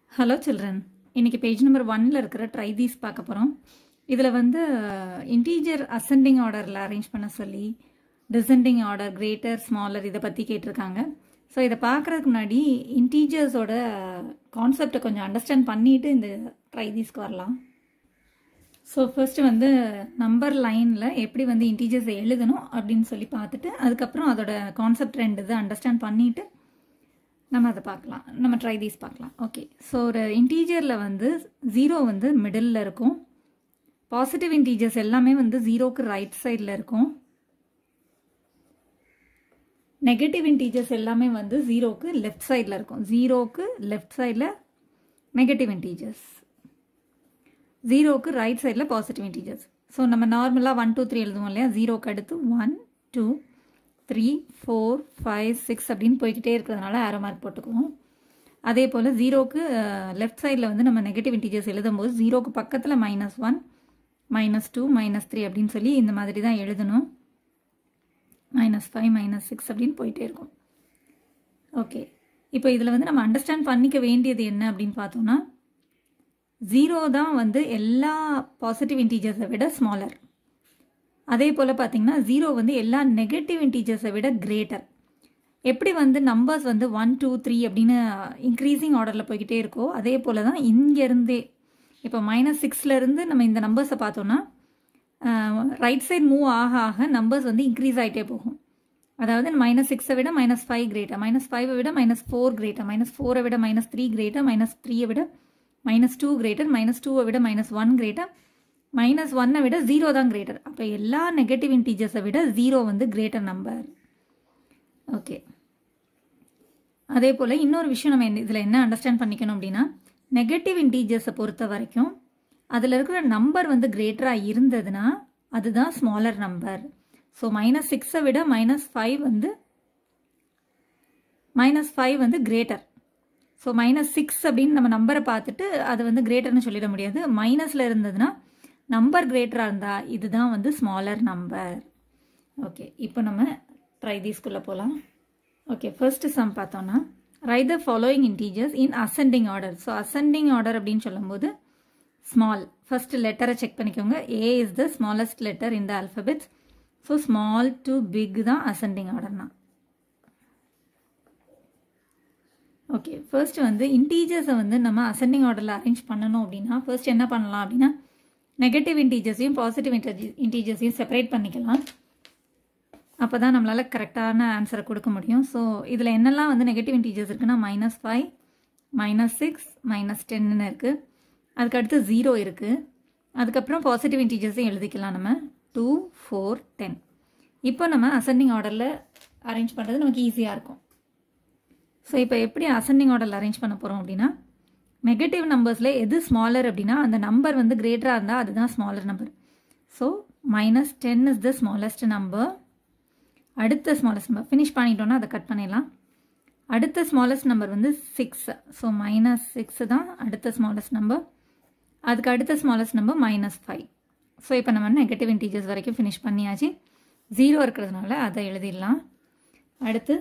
hello children இன்னைக்கு page number ஒன்ல இருக்கிற ட்ரை தீஸ் பார்க்க போகிறோம் இதில் வந்து இன்டீஜர் அசெண்டிங் ஆர்டரில் அரேஞ்ச் பண்ண சொல்லி டிசெண்டிங் ஆர்டர் கிரேட்டர் ஸ்மாலர் இதை பற்றி கேட்டிருக்காங்க ஸோ இதை பார்க்குறதுக்கு முன்னாடி இன்டீஜர்ஸோட கான்செப்டை கொஞ்சம் அண்டர்ஸ்டாண்ட் பண்ணிட்டு இந்த ட்ரை தீஸ்க்கு வரலாம் ஸோ ஃபர்ஸ்ட் வந்து நம்பர் லைனில் எப்படி வந்து இன்டீஜர்ஸை எழுதணும் அப்படின்னு சொல்லி பார்த்துட்டு அதுக்கப்புறம் அதோட கான்செப்ட் ரெண்டு இது அண்டர்ஸ்டாண்ட் பண்ணிட்டு நம்ம அதை பார்க்கலாம் நம்ம ட்ரை தீஸ் பார்க்கலாம் ஓகே ஸோ ஒரு இன்டீஜரில் வந்து ஜீரோ வந்து மிடில் இருக்கும் பாசிட்டிவ் இன்டீஜர்ஸ் எல்லாமே வந்து ஜீரோக்கு ரைட் சைடில் இருக்கும் நெகட்டிவ் இன்டீஜர்ஸ் எல்லாமே வந்து ஜீரோக்கு லெஃப்ட் சைடில் இருக்கும் ஜீரோக்கு லெஃப்ட் சைடில் நெகட்டிவ் இன்டீஜர்ஸ் ஜீரோக்கு ரைட் சைடில் பாசிட்டிவ் இன்டீஜர்ஸ் ஸோ நம்ம நார்மலாக ஒன் டூ த்ரீ எழுதுவோம் இல்லையா ஜீரோக்கு அடுத்து one two three four five six அப்படின்னு போய்கிட்டே இருக்கிறதுனால ஆரோ மார்க் போட்டுக்குவோம் அதே போல் ஜீரோக்கு லெஃப்ட் சைடில் வந்து நம்ம நெகட்டிவ் இன்டீஜர்ஸ் எழுதும்போது ஜீரோக்கு பக்கத்தில் minus one minus two minus three அப்படின்னு சொல்லி இந்த மாதிரி தான் எழுதணும் மைனஸ் ஃபைவ் மைனஸ் சிக்ஸ் அப்படின்னு போயிட்டே இருக்கும் ஓகே இப்போ இதில் வந்து நம்ம அண்டர்ஸ்டாண்ட் பண்ணிக்க வேண்டியது என்ன அப்படின்னு பார்த்தோம்னா ஜீரோ தான் வந்து எல்லா பாசிட்டிவ் இன்டீஜர்ஸை விட ஸ்மாலர் அதே போல் பார்த்தீங்கன்னா ஜீரோ வந்து எல்லா நெகட்டிவ் இன்டீஜர்ஸை விட கிரேட்டர் எப்படி வந்து நம்பர்ஸ் வந்து ஒன் டூ த்ரீ அப்படின்னு இன்க்ரீஸிங் ஆர்டரில் போய்கிட்டே இருக்கோ அதே போல் தான் இங்கேருந்தே இப்போ மைனஸ் சிக்ஸ்லேருந்து நம்ம இந்த நம்பர்ஸை பார்த்தோன்னா ரைட் சைட் மூவ் ஆக ஆக நம்பர்ஸ் வந்து இன்க்ரீஸ் ஆகிட்டே போகும் அதாவது மைனஸ் சிக்ஸை விட மைனஸ் ஃபைவ் கிரேட்டர் மைனஸ் ஃபைவை விட மைனஸ் ஃபோர் கிரேட்டர் மைனஸ் ஃபோரை விட மைனஸ் த்ரீ கிரேட்டர் மைனஸ் த்ரீயை விட மைனஸ் டூ கிரேட்டர் மைனஸ் டூவை விட மைனஸ் ஒன் கிரேட்டர் மைனஸ் ஒன்னை விட ஜீரோ தான் கிரேட்டர் அப்போ எல்லா நெகட்டிவ் இன்டீஜர்ஸை விட ஜீரோ வந்து கிரேட்டர் நம்பர் ஓகே அதே போல் இன்னொரு விஷயம் நம்ம இதில் என்ன அண்டர்ஸ்டாண்ட் பண்ணிக்கணும் அப்படின்னா நெகட்டிவ் இன்டீஜர்ஸை பொறுத்த வரைக்கும் அதில் இருக்கிற நம்பர் வந்து கிரேட்டராக இருந்ததுன்னா அதுதான் ஸ்மாலர் நம்பர் ஸோ மைனஸ் சிக்ஸை விட மைனஸ் ஃபைவ் வந்து மைனஸ் ஃபைவ் வந்து கிரேட்டர் ஸோ மைனஸ் சிக்ஸ் அப்படின்னு நம்ம நம்பரை பார்த்துட்டு அது வந்து கிரேட்டர்னு சொல்லிட முடியாது மைனஸில் இருந்ததுன்னா நம்பர் கிரேட்டராக இருந்தால் இதுதான் வந்து ஸ்மாலர் நம்பர் ஓகே இப்போ நம்ம ட்ரை தீஸ்குள்ளே போகலாம் ஓகே ஃபர்ஸ்ட் சம் பார்த்தோன்னா right the following integers in ascending order so ascending order அப்படின்னு சொல்லும்போது ஸ்மால் ஃபர்ஸ்ட் லெட்டரை செக் பண்ணிக்கோங்க A is the smallest letter in the alphabets so small to big தான் அசெண்டிங் ஆர்டர்னா ஓகே ஃபர்ஸ்ட் வந்து இன்டீஜர்ஸை வந்து நம்ம அசெண்டிங் ஆர்டரில் அரேஞ்ச் பண்ணணும் அப்படின்னா ஃபர்ஸ்ட் என்ன பண்ணலாம் அப்படின்னா நெகட்டிவ் இன்டீஜர்ஸையும் பாசிட்டிவ் இன்டீஜர்ஸையும் செப்பரேட் பண்ணிக்கலாம் அப்போ தான் நம்மளால் கரெக்டான ஆன்சரை கொடுக்க முடியும் ஸோ இதில் என்னெல்லாம் வந்து நெகட்டிவ் இன்டீஜர்ஸ் இருக்குன்னா minus five minus six minus டென்னு இருக்குது அதுக்கடுத்து ஜீரோ இருக்குது அதுக்கப்புறம் பாசிட்டிவ் இன்டீஜர்ஸையும் எழுதிக்கலாம் நம்ம டூ ஃபோர் டென் இப்போ நம்ம அசெண்டிங் ஆர்டரில் அரேஞ்ச் பண்ணுறது நமக்கு ஈஸியாக இருக்கும் ஸோ இப்போ எப்படி அசெண்டிங் ஆர்டரில் அரேஞ்ச் பண்ண போகிறோம் அப்படின்னா நெகட்டிவ் நம்பர்ஸில் எது ஸ்மாலர் அப்படின்னா அந்த நம்பர் வந்து கிரேட்டராக இருந்தால் அதுதான் smaller number so minus ten is the smallest number அடுத்த ஸ்மாலஸ்ட் நம்பர் ஃபினிஷ் பண்ணிட்டோன்னா அதை கட் பண்ணிடலாம் அடுத்த ஸ்மாலஸ்ட் நம்பர் வந்து சிக்ஸ் ஸோ மைனஸ் சிக்ஸ் தான் அடுத்த ஸ்மாலஸ்ட் நம்பர் அதுக்கு அடுத்த smallest number minus five so இப்போ நம்ம நெகட்டிவ் இன்டீஜர்ஸ் வரைக்கும் ஃபினிஷ் பண்ணியாச்சு ஜீரோ இருக்கிறதுனால அதை எழுதிடலாம் அடுத்து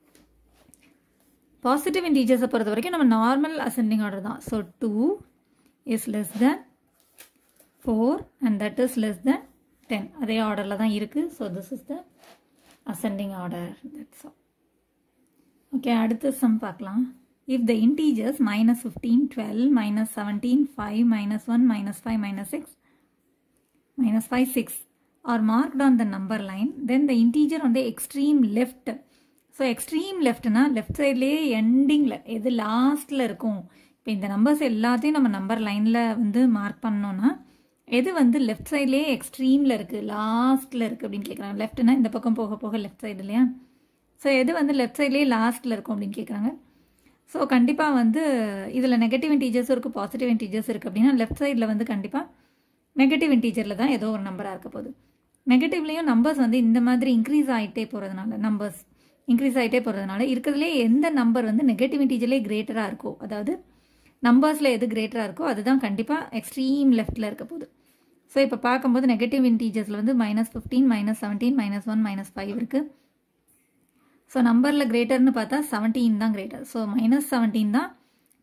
பாசிட்டிவ் இன்டீஜர்ஸை பொறுத்த வரைக்கும் நம்ம நார்மல் அசெண்டிங் ஆர்டர் தான் so two is less than four and that is less than ten அதே ஆர்டரில் தான் இருக்குது so this is the ascending order that's all okay அடுத்த சம் பார்க்கலாம் if the integers minus fifteen twelve minus seventeen five minus one minus five minus six minus five six are marked on the number line then the integer on the extreme left so extreme லெஃப்ட்னா left சைட்லேயே எண்டிங்கில் எது லாஸ்ட்டில் இருக்கும் இப்போ இந்த numbers எல்லாத்தையும் நம்ம நம்பர் லைனில் வந்து மார்க் பண்ணோன்னா எது வந்து லெஃப்ட் சைட்லேயே எக்ஸ்ட்ரீமில் இருக்குது லாஸ்ட்டில் இருக்குது அப்படின்னு கேட்குறாங்க லெஃப்ட்னா இந்த பக்கம் போக போக லெஃப்ட் சைடு இல்லையா ஸோ எது வந்து லெஃப்ட் சைட்லேயே லாஸ்ட்டில் இருக்கும் அப்படின்னு கேட்குறாங்க ஸோ கண்டிப்பாக வந்து இதில் நெகட்டிவ் இன்டீஜர்ஸும் இருக்குது பாசிட்டிவ் இன்டீஜர்ஸ் இருக்குது அப்படின்னா லெஃப்ட் சைடில் வந்து கண்டிப்பாக நெகட்டிவ் இன்டீஜரில் தான் ஏதோ ஒரு நம்பராக இருக்க போகுது நெகட்டிவ்லேயும் நம்பர்ஸ் வந்து இந்த மாதிரி இன்க்ரீஸ் ஆகிட்டே போகிறதுனால நம்பர்ஸ் இன்க்ரீஸ் ஆகிட்டே போகிறதுனால இருக்கிறதுலே எந்த நம்பர் வந்து நெகட்டிவ் இன்டீஜர்லேயே கிரேட்டராக இருக்கோ அதாவது நம்பர்ஸில் எது கிரேட்டராக இருக்கோ அதுதான் கண்டிப்பாக எக்ஸ்ட்ரீம் லெஃப்ட்டில் இருக்க போகுது ஸோ இப்போ பார்க்கும்போது நெகட்டிவ் இன்டீஜர்ஸில் வந்து minus fifteen minus seventeen minus one minus five இருக்குது ஸோ நம்பரில் கிரேட்டர்னு பார்த்தா செவன்டீன் தான் கிரேட்டர் ஸோ மைனஸ் செவன்டீன் தான்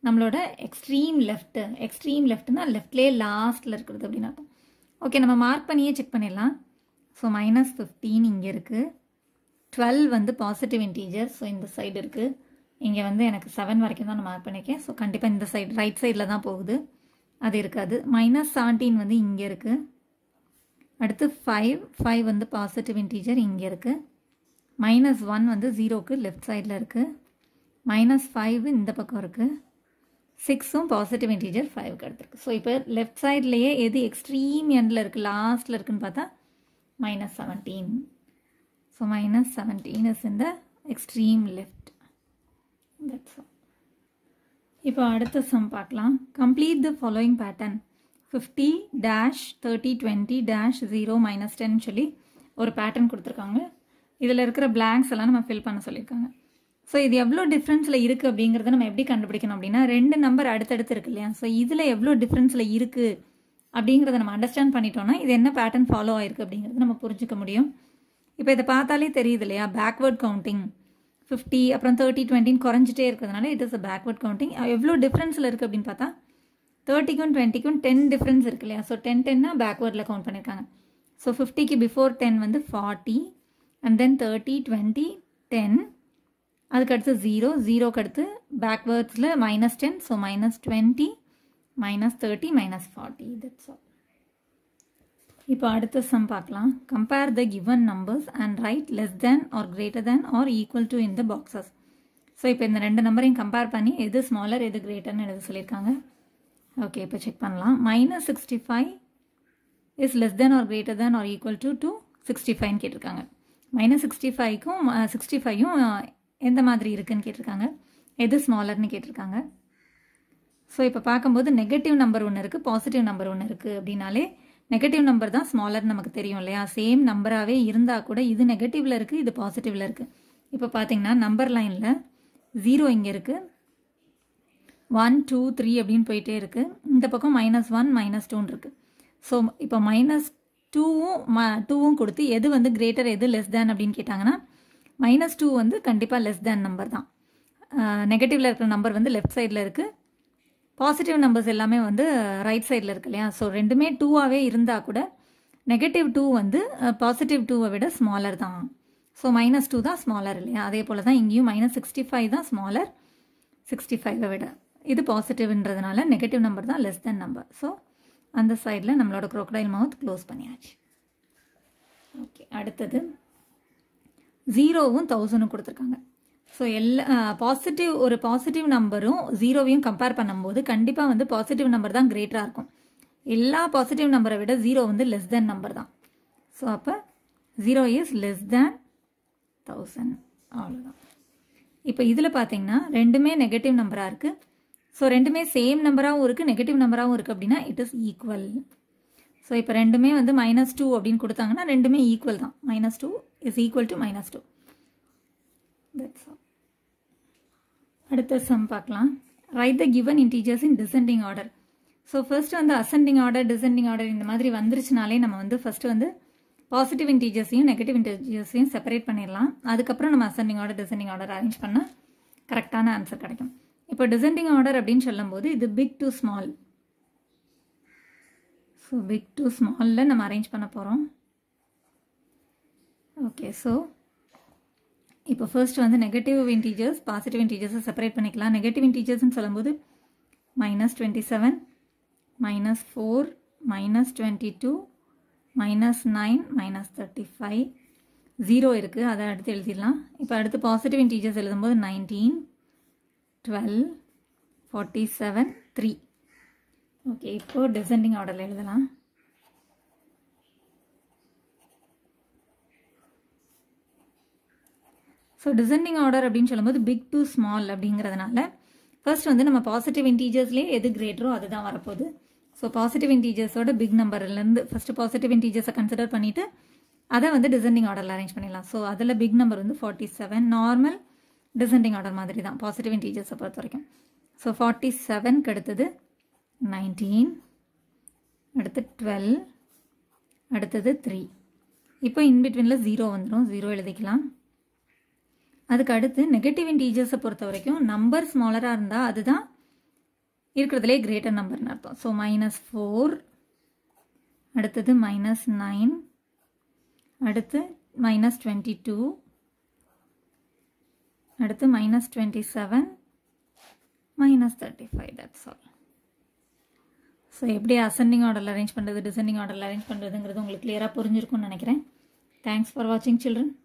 நம்மளோட எக்ஸ்ட்ரீம் லெஃப்ட் எக்ஸ்ட்ரீம் லெஃப்ட்னா லெஃப்ட்லேயே லாஸ்ட்டில் இருக்கிறது அப்படின்னு அர்த்தம் ஓகே நம்ம மார்க் பண்ணியே செக் பண்ணிடலாம் ஸோ மைனஸ் ஃபிஃப்டீன் இங்கே இருக்குது டுவெல் வந்து பாசிட்டிவ் இன்டீஜர் ஸோ இந்த சைடு இருக்குது இங்கே வந்து எனக்கு செவன் வரைக்கும் தான் நான் மார்க் பண்ணியிருக்கேன் ஸோ கண்டிப்பாக இந்த சைடு ரைட் சைடில் தான் போகுது அது இருக்காது மைனஸ் செவன்டீன் வந்து இங்கே இருக்குது அடுத்து ஃபைவ் ஃபைவ் வந்து பாசிட்டிவ் இன்டீஜர் இங்கே இருக்குது மைனஸ் ஒன் வந்து ஜீரோக்கு லெஃப்ட் சைடில் இருக்குது மைனஸ் ஃபைவ் இந்த பக்கம் இருக்குது சிக்ஸும் பாசிட்டிவ் இன்டீஜர் ஃபைவ்க்கு எடுத்துருக்கு ஸோ இப்போ லெஃப்ட் சைட்லேயே எது எக்ஸ்ட்ரீம் எண்டில் இருக்குது லாஸ்ட்டில் இருக்குன்னு பார்த்தா minus seventeen so minus seventeen is இந்த எக்ஸ்ட்ரீம் லெஃப்ட் தட்ஸ் ஆல் இப்போ அடுத்த சம் பார்க்கலாம் complete the following pattern fifty dash thirty twenty dash zero minus ten சொல்லி ஒரு பேட்டர்ன் கொடுத்துருக்காங்க இதில் இருக்கிற பிளாங்க்ஸ் எல்லாம் நம்ம ஃபில் பண்ண சொல்லியிருக்காங்க ஸோ இது எவ்வளோ டிஃப்ரென்ஸில் இருக்குது அப்படிங்கிறத நம்ம எப்படி கண்டுபிடிக்கணும் அப்படின்னா ரெண்டு நம்பர் அடுத்தடுத்து இருக்கு இல்லையா ஸோ இதில் எவ்வளோ டிஃப்ரென்ஸில் இருக்குது அப்படிங்கிறத நம்ம அண்டர்ஸ்டாண்ட் பண்ணிட்டோம்னா இது என்ன பேட்டர்ன் ஃபாலோ ஆயிருக்கு அப்படிங்கிறத நம்ம புரிஞ்சுக்க முடியும் இப்போ இதை பார்த்தாலே தெரியுது இல்லையா பேக்வேர்ட் கவுண்டிங் ஃபிஃப்டி அப்புறம் தேர்ட்டி டுவெண்ட்டின்னு குறைஞ்சிட்டே இருக்கிறதுனால it is a backward counting எவ்வளோ டிஃப்ரென்ஸில் இருக்குது அப்படின்னு பார்த்தா தேர்ட்டிக்கும் டுவெண்ட்டிக்கும் டென் டிஃப்ரென்ஸ் இருக்கு இல்லையா ஸோ டென் டென்னா பேக்வேர்டில் கவுண்ட் பண்ணியிருக்காங்க ஸோ ஃபிஃப்டிக்கு பிஃபோர் டென் வந்து forty and then thirty twenty ten அதுக்கடுத்து ஜீரோ ஜீரோக்கு அடுத்து பேக்வேர்ட்ஸில் minus ten so minus twenty minus thirty minus forty that's all இப்போ அடுத்த சம் பார்க்கலாம் compare the given numbers and write less than or greater than or equal to in the boxes so இப்போ இந்த ரெண்டு நம்பரையும் கம்பேர் பண்ணி எது smaller எது கிரேட்டர்னு எழுத சொல்லியிருக்காங்க ஓகே இப்போ செக் பண்ணலாம் minus sixty five is less than or greater than or equal to two sixty ஃபைவ்னு கேட்டிருக்காங்க மைனஸ் சிக்ஸ்டி ஃபைவ்க்கும் சிக்ஸ்டி ஃபைவும் எந்த மாதிரி இருக்குன்னு கேட்டிருக்காங்க எது ஸ்மாலர்னு கேட்டிருக்காங்க ஸோ இப்போ பார்க்கும்போது நெகட்டிவ் நம்பர் ஒன்று இருக்குது பாசிட்டிவ் நம்பர் ஒன்று இருக்குது அப்படின்னாலே நெகட்டிவ் நம்பர் தான் ஸ்மாலர் நமக்கு தெரியும் இல்லையா சேம் நம்பராகவே இருந்தால் கூட இது நெகட்டிவில் இருக்குது இது பாசிட்டிவில் இருக்குது இப்போ பார்த்தீங்கன்னா நம்பர் லைனில் ஜீரோ இங்கே இருக்குது ஒன் டூ த்ரீ அப்படின்னு போயிட்டே இருக்குது இந்த பக்கம் மைனஸ் ஒன் மைனஸ் டூன்னு இருக்குது ஸோ இப்போ மைனஸ் டூவும் ம டூவும் கொடுத்து எது வந்து கிரேட்டர் எது லெஸ் தேன் அப்படின்னு கேட்டாங்கன்னா மைனஸ் டூ வந்து கண்டிப்பாக லெஸ் தேன் நம்பர் தான் நெகட்டிவில் இருக்கிற நம்பர் வந்து லெஃப்ட் சைடில் இருக்குது பாசிட்டிவ் நம்பர்ஸ் எல்லாமே வந்து ரைட் சைடில் இருக்கு இல்லையா ஸோ ரெண்டுமே டூவாகவே இருந்தால் கூட நெகட்டிவ் டூ வந்து பாசிட்டிவ் டூவை விட ஸ்மாலர் தான் ஸோ மைனஸ் டூ தான் ஸ்மாலர் இல்லையா அதே போல் தான் இங்கேயும் மைனஸ் சிக்ஸ்டி ஃபைவ் தான் ஸ்மாலர் சிக்ஸ்டி ஃபைவை விட இது பாசிட்டிவ்ன்றதுனால நெகட்டிவ் நம்பர் தான் லெஸ் தென் நம்பர் ஸோ அந்த சைடில் நம்மளோட க்ரோக்கடைல் மவுத் க்ளோஸ் பண்ணியாச்சு ஓகே அடுத்தது ஜீரோவும் தௌசண்டும் கொடுத்துருக்காங்க ஸோ எல்லா பாசிட்டிவ் ஒரு பாசிட்டிவ் நம்பரும் ஜீரோவையும் கம்பேர் பண்ணும்போது கண்டிப்பாக வந்து பாசிட்டிவ் நம்பர் தான் கிரேட்டராக இருக்கும் எல்லா பாசிட்டிவ் நம்பரை விட ஜீரோ வந்து லெஸ் தேன் நம்பர் தான் ஸோ அப்போ zero is less than thousand அவ்வளோதான் இப்போ இதில் பார்த்தீங்கன்னா ரெண்டுமே நெகட்டிவ் நம்பராக இருக்குது ஸோ ரெண்டுமே சேம் நம்பராகவும் இருக்குது நெகட்டிவ் நம்பராகவும் இருக்குது அப்படின்னா இட் இஸ் ஈக்குவல் ஸோ இப்போ ரெண்டுமே வந்து மைனஸ் டூ அப்படின்னு கொடுத்தாங்கன்னா ரெண்டுமே ஈக்குவல் தான் minus two is equal to minus two that's all அடுத்த சம் பார்க்கலாம் write the given integers in descending order so first வந்து அசெண்டிங் ஆர்டர் டிசெண்டிங் ஆர்டர் இந்த மாதிரி வந்துருச்சுனாலே நம்ம வந்து ஃபர்ஸ்ட் வந்து பாசிட்டிவ் இன்டீஜர்ஸையும் நெகட்டிவ் இன்டீஜர்ஸையும் செப்பரேட் பண்ணிடலாம் அதுக்கப்புறம் நம்ம ascending order descending order arrange பண்ணால் கரெக்டான ஆன்சர் கிடைக்கும் இப்போ டிசெண்டிங் ஆர்டர் அப்படின்னு சொல்லும்போது இது big to small so big to ஸ்மாலில் நம்ம அரேஞ்ச் பண்ண போகிறோம் ஓகே ஸோ இப்போ ஃபர்ஸ்ட் வந்து நெகட்டிவ் இன்டீஜர்ஸ் பாசிட்டிவ் இன்டீஜர்ஸை செப்பரேட் பண்ணிக்கலாம் நெகட்டிவ் இன்டீஜர்ஸ்னு சொல்லும்போது minus twenty seven minus four minus twenty two minus nine minus thirty five zero இருக்குது அதை அடுத்து எழுதிடலாம் இப்போ அடுத்து பாசிட்டிவ் இன்டீஜர்ஸ் எழுதும்போது nineteen twelve forty seven three okay இப்போது டிசெண்டிங் ஆர்டரில் எழுதலாம் ஸோ டிசெண்டிங் ஆர்டர் அப்படின்னு சொல்லும்போது பிக் டு ஸ்மால் அப்படிங்கிறதுனால ஃபர்ஸ்ட் வந்து நம்ம பாசிட்டிவ் இன்டீஜர்ஸ்லேயே எது கிரேட்டரோ அதுதான் வரப்போகுது ஸோ பாசிட்டிவ் இன்டீஜர்ஸோட பிக் நம்பர்லேருந்து ஃபஸ்ட்டு பாசிட்டிவ் இன்டீஜர்ஸை கன்சிடர் பண்ணிவிட்டு அதை வந்து டிசெண்டிங் ஆர்டரில் அரேஞ்ச் பண்ணிடலாம் ஸோ அதில் பிக் நம்பர் வந்து forty seven normal descending order மாதிரி தான் பாசிட்டிவ் இன்டீஜர்ஸை பொறுத்த வரைக்கும் ஸோ ஃபார்ட்டி செவனுக்கு அடுத்தது நைன்டீன் அடுத்து டுவெல் அடுத்தது த்ரீ இப்போ இன்பிட்வீனில் ஜீரோ வந்துடும் ஜீரோ எழுதிக்கலாம் அதுக்கு அடுத்து நெகட்டிவ் இன்டீஜர்ஸை பொறுத்த வரைக்கும் நம்பர் ஸ்மாலராக இருந்தால் அதுதான் இருக்கிறதுலே கிரேட்டர் நம்பர்னு அர்த்தம் ஸோ மைனஸ் ஃபோர் அடுத்தது மைனஸ் நைன் அடுத்து மைனஸ் டுவெண்ட்டி டூ அடுத்து minus twenty seven minus thirty five that's all so எப்படி அசெண்டிங் ஆர்டரில் அரேஞ்ச் பண்ணுறது டிசெண்டிங் ஆர்டரில் அரேஞ்ச் பண்ணுறதுங்கிறது உங்களுக்கு கிளியராக புரிஞ்சிருக்கும்னு நினைக்கிறேன் தேங்க்ஸ் ஃபார் வாட்சிங் சில்ட்ரன்